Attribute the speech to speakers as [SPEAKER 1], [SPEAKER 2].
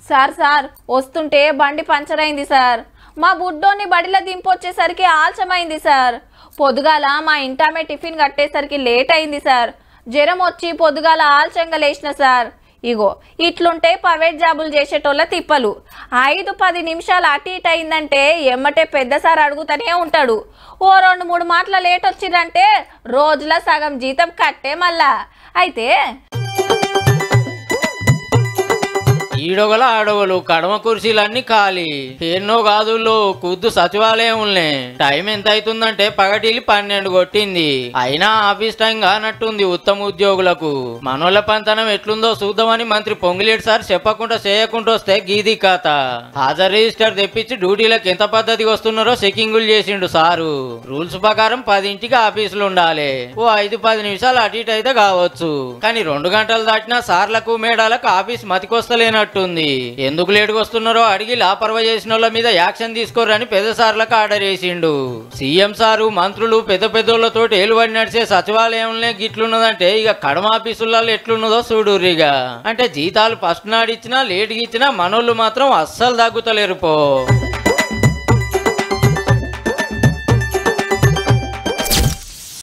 [SPEAKER 1] sir sir వస్తుంటే బండి puncture అయింది సార్ మా బుడ్డోని బడిలో దింపొచ్చేసరికి ఆలస్యమైంది సార్ పొద్దుగాల మా ఇంటామే టిఫిన్ కట్టేసరికి లేట్ అయింది సార్ జ్వరం వచ్చి పొద్దుగాల ఆలస్యంగా లేచిన సార్ ఇగో ఇట్లుంటే ప్రైవేట్ జాబులు చేసేటోళ్ళ తిప్పలు ఐదు పది నిమిషాలు అటు ఇటు అయిందంటే ఎమ్మటే పెద్ద సార్ అడుగుతూనే ఉంటాడు ఓ రెండు మూడు మాటల లేట్ వచ్చిందంటే రోజుల సగం జీతం కట్టే మళ్ళా అయితే
[SPEAKER 2] ఈడొగల ఆడొగలు కడమ కుర్చీలన్నీ ఖాళీ ఎన్నో గాదుల్లో కుద్దు సచివాలయంలే టైం ఎంత అవుతుందంటే పగటిల్లి పన్నెండు కొట్టింది అయినా ఆఫీస్ టైం కానట్టుంది ఉత్తమ ఉద్యోగులకు మనోళ్ళ పంతనం ఎట్లుందో చూద్దామని మంత్రి పొంగిలేడు సార్ చెప్పకుండా చేయకుండా వస్తే గీది కథ హాజరు రిజిస్టర్ తెప్పించి డ్యూటీలకు ఎంత పద్ధతిగా వస్తున్నారో చెకింగులు చేసిండు సారు రూల్స్ ప్రకారం పదింటికి ఆఫీసులు ఉండాలి ఓ ఐదు పది నిమిషాలు అటు ఇటు అయితే కావచ్చు కానీ రెండు గంటలు దాటినా సార్లకు మేడాలకు ఆఫీస్ మతికొస్తలేనట్టుంది ఎందుకు లేటుగా వస్తున్నారో అడిగి లాపర్వ చేసిన వాళ్ళ మీద యాక్షన్ తీసుకోరని పెద్ద సార్లకు ఆర్డర్ చేసిండు సీఎం సారు మంత్రులు పెద్ద పెద్దోళ్ళతో ఏలుబడి నడిచే సచివాలయంలో గిట్లున్నదంటే ఇక కడమ ఆఫీసులలో ఎట్లున్నదో చూడుర్రిగా అంటే జీతాలు ఫస్ట్ నాడు ఇచ్చినా లేటుగా ఇచ్చినా మనోళ్ళు మాత్రం అస్సలు తగ్గుతలేరు పో